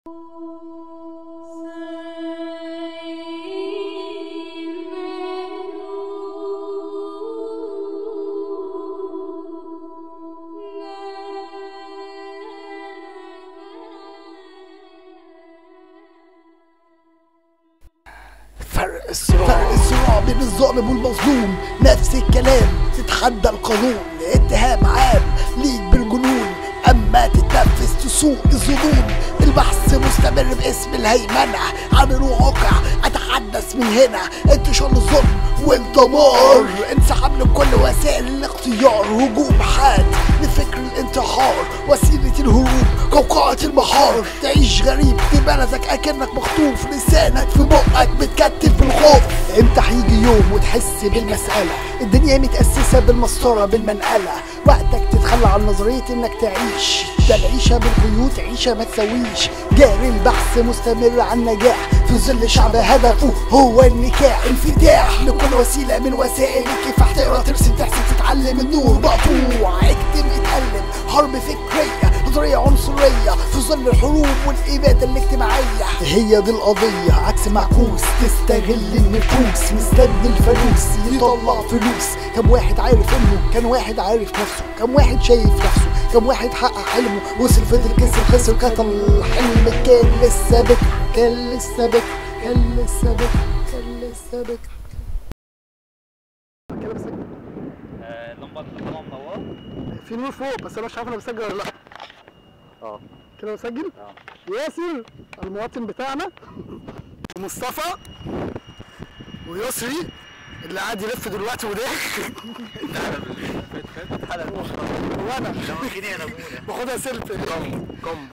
فرق الصراع فرق الصراع بين الظالم والمظلوم نفس الكلام تتحدى القانون اتهام عام ليك بالجنون اما تتنفس تسوق الظنون البحث مستمر باسم الهيمنة عن الواقع اتحدث من هنا انتشار الظلم والدمار انسحاب لكل وسائل الاختيار هجوم حاد لفكر الانتحار وسيلة الهروب قوقعة المحار تعيش غريب في بلدك اكنك مخطوف لسانك في بقك متكتف بالخوف امتى هيجي يوم وتحس بالمسألة الدنيا متأسسة بالمسطرة بالمنقلة وقتك تتخلى عن نظرية انك تعيش ده العيشة بالقيود عيشة ما تسويش جاري البحث مستمر عن نجاح في ظل شعب هدفه هو النكاح انفتاح لكل وسيلة من وسائل الكفاح تقرا ترسم تحسب تتعلم النور مقطوع اكتب اتقلب حرب فكرية نظرية عنصرية في ظل الحروب والإبادة الاجتماعية هي دي القضية عكس معكوس تستغل النفوس مستني الفلوس يطلع فلوس كم واحد عارف انه كان واحد عارف نفسه كم واحد شايف نفسه كم واحد حقق حلمه وصل فضل كسر خسر قتل حلم كان لسه بك كان لسه بك كان لسه بك كان لسه بك آه، اللمبه طالما منوره في نور فوق بس انا مش عارف انا بسجل ولا لا اه كده بسجل اه ياسر المواطن بتاعنا ومصطفى ويسري اللي قاعد يلف دلوقتي وضحك وانا انا باخدها سيلفي